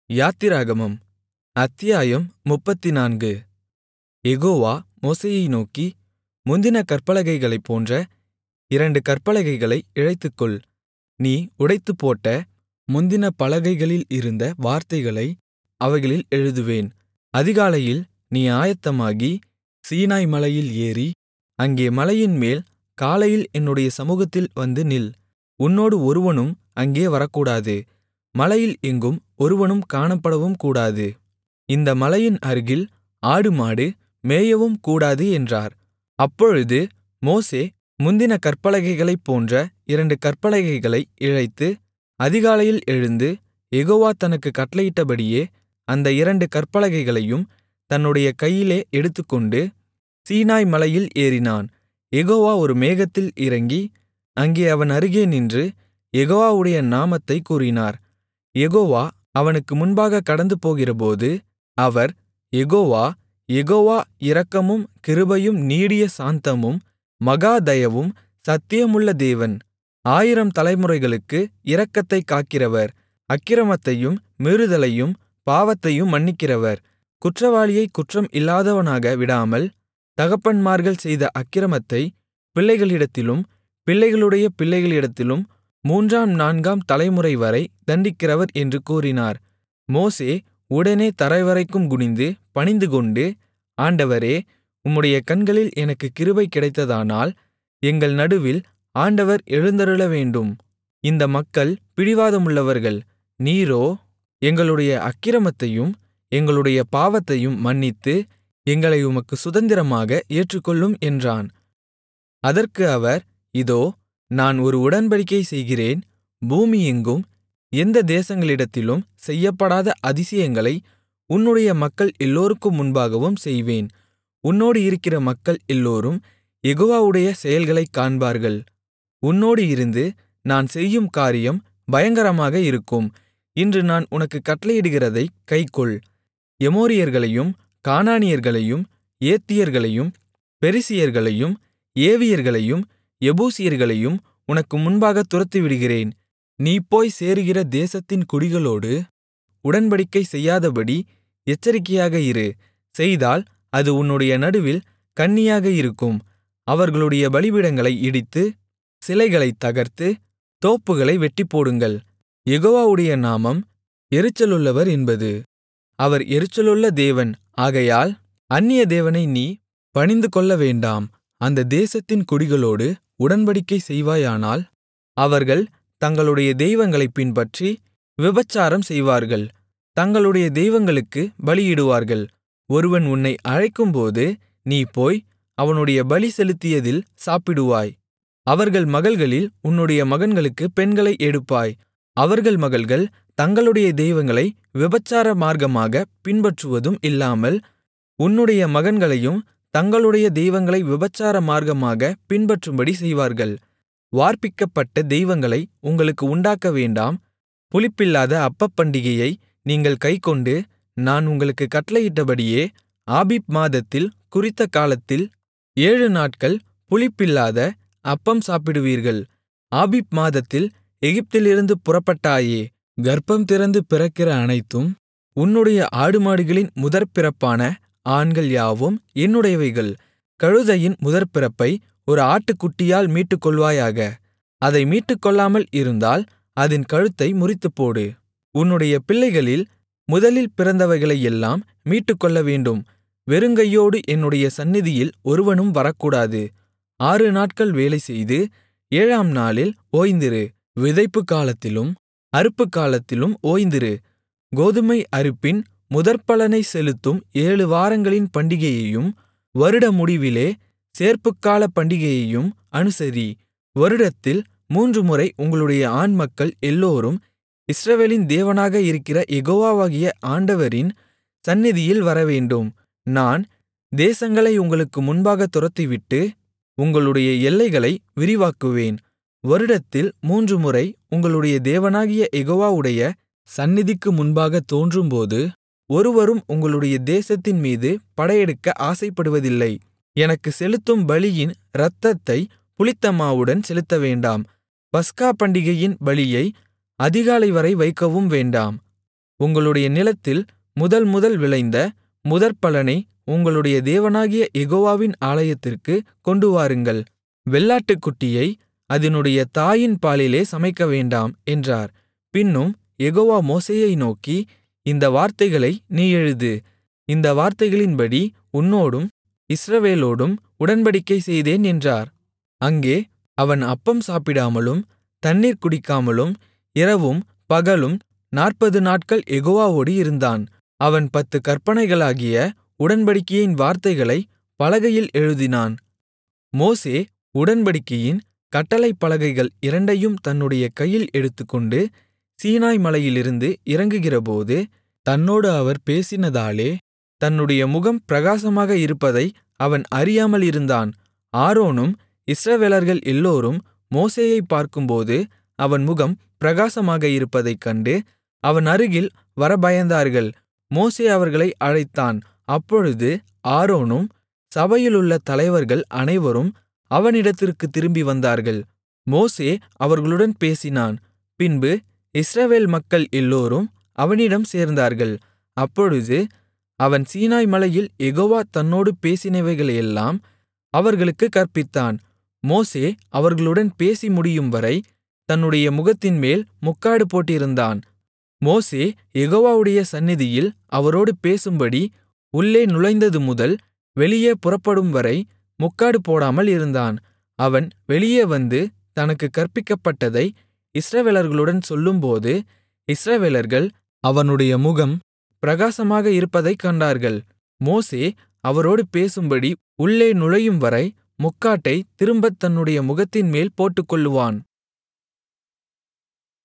யாத்திராகமம் அத்தியாயம் முப்பத்துநான்கு யெகோவா மோசேயை நோக்கி முந்தின கற்பலகைகளைப் போன்ற இரண்டு கற்பலகைகளை இழைத்துக்கொள் நீ உடைத்துப்போட்ட முந்தின பலகைகளில் இருந்த வார்த்தைகளை அவைகளில் எழுதுவேன் அதிகாலையில் நீ ஆயத்தமாகி சீனாய் மலையில் ஏறி அங்கே மலையின்மேல் காலையில் என்னுடைய சமுகத்தில் வந்து நில் உன்னோடு ஒருவனும் அங்கே வரக்கூடாது மலையில் எங்கும் ஒருவனும் காணப்படவும் கூடாது இந்த மலையின் அருகில் ஆடுமாடு மேயவும் கூடாது என்றார் அப்பொழுது மோசே முந்தின கற்பலகைகளைப் போன்ற இரண்டு கற்பலகைகளை இழைத்து அதிகாலையில் எழுந்து யெகோவா தனக்குக் கட்டளையிட்டபடியே அந்த இரண்டு கற்பலகைகளையும் தன்னுடைய கையிலே எடுத்துக்கொண்டு சீனாய் மலையில் ஏறினான் யெகோவா ஒரு மேகத்தில் இறங்கி அங்கே அவன் அருகே நின்று யெகோவாவுடைய நாமத்தைக் கூறினார் யெகோவா அவனுக்கு முன்பாகக் கடந்துபோகிறபோது அவர் யெகோவா யெகோவா இரக்கமும் கிருபையும் நீடிய சாந்தமும் மகா தயவும் சத்தியமுள்ள தேவன் ஆயிரம் தலைமுறைகளுக்கு இரக்கத்தைக் காக்கிறவர் அக்கிரமத்தையும் மீறுதலையும் பாவத்தையும் மன்னிக்கிறவர் குற்றவாளியைக் குற்றம் இல்லாதவனாக விடாமல் தகப்பன்மார்கள் செய்த அக்கிரமத்தை பிள்ளைகளிடத்திலும் பிள்ளைகளுடைய பிள்ளைகளிடத்திலும் மூன்றாம் நான்காம் தலைமுறைவரை தண்டிக்கிறவர் என்று கூறினார் மோசே உடனே தரைவரைக்கும் குனிந்து பணிந்துகொண்டு ஆண்டவரே உம்முடைய கண்களில் எனக்குக் கிருபை கிடைத்ததானால் எங்கள் நடுவில் ஆண்டவர் எழுந்தருளவேண்டும் இந்த மக்கள் பிடிவாதமுள்ளவர்கள் நீரோ எங்களுடைய அக்கிரமத்தையும் எங்களுடைய பாவத்தையும் மன்னித்து எங்களை உமக்கு சுதந்திரமாக ஏற்றுக்கொள்ளும் என்றான் அதற்கு அவர் இதோ நான் ஒரு உடன்படிக்கை செய்கிறேன் பூமியெங்கும் எந்த தேசங்களிடத்திலும் செய்யப்படாத அதிசயங்களை உன்னுடைய மக்கள் எல்லோருக்கும் முன்பாகவும் செய்வேன் உன்னோடு இருக்கிற மக்கள் எல்லோரும் யெகோவாவுடைய செயல்களைக் காண்பார்கள் உன்னோடு இருந்து நான் செய்யும் காரியம் பயங்கரமாக இருக்கும் இன்று நான் உனக்குக் கட்டளையிடுகிறதைக் கைக்கொள் எமோரியர்களையும் கானானியர்களையும் ஏத்தியர்களையும் பெரிசியர்களையும் ஏவியர்களையும் எபூசியர்களையும் உனக்கு முன்பாகத் துரத்திவிடுகிறேன் நீ போய் சேருகிற தேசத்தின் குடிகளோடு உடன்படிக்கை செய்யாதபடி எச்சரிக்கையாக இரு செய்தால் அது உன்னுடைய நடுவில் கண்ணியாக இருக்கும் அவர்களுடைய பலிபீடங்களை இடித்து சிலைகளைத் தகர்த்து தோப்புகளை வெட்டிப்போடுங்கள் யெகோவாவுடைய நாமம் எரிச்சலுள்ளவர் என்பது அவர் எரிச்சலுள்ள தேவன் ஆகையால் அந்நிய தேவனை நீ பணிந்துகொள்ள வேண்டாம் அந்த தேசத்தின் குடிகளோடு உடன்படிக்கை செய்வாயானால் அவர்கள் தங்களுடைய தெய்வங்களைப் பின்பற்றி விபச்சாரம் செய்வார்கள் தங்களுடைய தெய்வங்களுக்கு பலியிடுவார்கள் ஒருவன் உன்னை அழைக்கும்போது நீ போய் அவனுடைய பலி செலுத்தியதில் சாப்பிடுவாய் அவர்கள் மகள்களில் உன்னுடைய மகன்களுக்கு பெண்களை எடுப்பாய் அவர்கள் மகள்கள் தங்களுடைய தெய்வங்களை விபச்சார மார்க்கமாக பின்பற்றுவதும் இல்லாமல் உன்னுடைய மகன்களையும் தங்களுடைய தெய்வங்களை விபச்சார மார்க்கமாக பின்பற்றும்படி செய்வார்கள் வார்ப்பிக்கப்பட்ட தெய்வங்களை உங்களுக்கு உண்டாக்க வேண்டாம் புளிப்பில்லாத அப்பப்பண்டிகையை நீங்கள் கைக்கொண்டு நான் உங்களுக்குக் கட்டளையிட்டபடியே ஆபீப் மாதத்தில் குறித்த காலத்தில் ஏழு நாட்கள் புளிப்பில்லாத அப்பம் சாப்பிடுவீர்கள் ஆபீப் மாதத்தில் எகிப்திலிருந்து புறப்பட்டாயே கர்ப்பம் திறந்து பிறக்கிற அனைத்தும் உன்னுடைய ஆடுமாடுகளின் முதற்பிறப்பான ஆண்கள் யாவும் என்னுடையவைகள் கழுதையின் முதற்பிறப்பை ஒரு ஆட்டுக்குட்டியால் மீட்டுக்கொள்வாயாக அதை மீட்டுக்கொள்ளாமல் இருந்தால் அதின் கழுத்தை முறித்துப்போடு உன்னுடைய பிள்ளைகளில் முதலில் பிறந்தவைகளையெல்லாம் மீட்டுக்கொள்ளவேண்டும் வெறுங்கையோடு என்னுடைய சந்நிதியில் ஒருவனும் வரக்கூடாது ஆறு நாட்கள் வேலை செய்து ஏழாம் நாளில் ஓய்ந்திரு விதைப்பு காலத்திலும் அறுப்பு காலத்திலும் ஓய்ந்திரு கோதுமை அறுப்பின் முதற்பலனை செலுத்தும் ஏழு வாரங்களின் பண்டிகையையும் வருட முடிவிலே சேர்ப்புக்கால பண்டிகையையும் அனுசரி வருடத்தில் மூன்று முறை உங்களுடைய ஆண்மக்கள் எல்லோரும் இஸ்ரவேலின் தேவனாக இருக்கிற யெகோவாவாகிய ஆண்டவரின் சந்நிதியில் வரவேண்டும் நான் தேசங்களை உங்களுக்கு முன்பாக துரத்திவிட்டு உங்களுடைய எல்லைகளை விரிவாக்குவேன் வருடத்தில் மூன்று முறை உங்களுடைய தேவனாகிய யெகோவாவுடைய சந்நிதிக்கு முன்பாக தோன்றும்போது ஒருவரும் உங்களுடைய தேசத்தின் மீது படையெடுக்க ஆசைப்படுவதில்லை எனக்கு செலுத்தும் பலியின் இரத்தத்தை புளித்த மாவுடன் செலுத்தவேண்டாம் பஸ்கா பண்டிகையின் பலியை அதிகாலை வரை வைக்கவும் வேண்டாம் உங்களுடைய நிலத்தில் முதல் முதல் விளைந்த முதற்பலனை உங்களுடைய தேவனாகிய யெகோவாவின் ஆலயத்திற்குக் கொண்டுவாருங்கள் வெள்ளாட்டுக்குட்டியை அதினுடைய தாயின் பாலிலே சமைக்கவேண்டாம் என்றார் பின்னும் யெகோவா மோசேயை நோக்கி இந்த வார்த்தைகளை நீ எழுது இந்த வார்த்தைகளின்படி உன்னோடும் இஸ்ரவேலோடும் உடன்படிக்கை செய்தேன் என்றார் அங்கே அவன் அப்பம் சாப்பிடாமலும் தண்ணீர் குடிக்காமலும் இரவும் பகலும் நாற்பது நாட்கள் யெகோவாவோடு இருந்தான் அவன் பத்து கற்பனைகளாகிய உடன்படிக்கையின் வார்த்தைகளை பலகையில் எழுதினான் மோசே உடன்படிக்கையின் கட்டளைப் பலகைகள் இரண்டையும் தன்னுடைய கையில் எடுத்துக்கொண்டு சீனாய் மலையிலிருந்து இறங்குகிறபோது தன்னோடு அவர் பேசினதாலே தன்னுடைய முகம் பிரகாசமாக இருப்பதை அவன் அறியாமல் இருந்தான் ஆரோனும் இஸ்ரவேலர்கள் எல்லோரும் மோசேயைப் பார்க்கும்போது அவன் முகம் பிரகாசமாக இருப்பதைக் கண்டு அவன் அருகில் வர பயந்தார்கள் மோசே அவர்களை அழைத்தான் அப்பொழுது ஆரோனும் சபையிலுள்ள தலைவர்கள் அனைவரும் அவனிடத்திற்குத் திரும்பி வந்தார்கள் மோசே அவர்களுடன் பேசினான் பின்பு இஸ்ரவேல் மக்கள் எல்லோரும் அவனிடம் சேர்ந்தார்கள் அப்பொழுது அவன் சீனாய் மலையில் யெகோவா தன்னோடு பேசினவைகளையெல்லாம் அவர்களுக்குக் கற்பித்தான் மோசே அவர்களுடன் பேசி முடியும்வரை தன்னுடைய முகத்தின்மேல் முக்காடு போட்டிருந்தான் மோசே யெகோவாவுடைய சந்நிதியில் அவரோடு பேசும்படி உள்ளே நுழைந்தது முதல் வெளியே புறப்படும்வரை முக்காடு போடாமல் இருந்தான் அவன் வெளியே வந்து தனக்குக் கற்பிக்கப்பட்டதை இஸ்ரவேலர்களுடன் சொல்லும்போது இஸ்ரவேலர்கள் அவனுடைய முகம் பிரகாசமாக இருப்பதைக் கண்டார்கள் மோசே அவரோடு பேசும்படி உள்ளே நுழையும்வரை முக்காட்டைத் திரும்பத் தன்னுடைய முகத்தின்மேல் போட்டுக்கொள்ளுவான்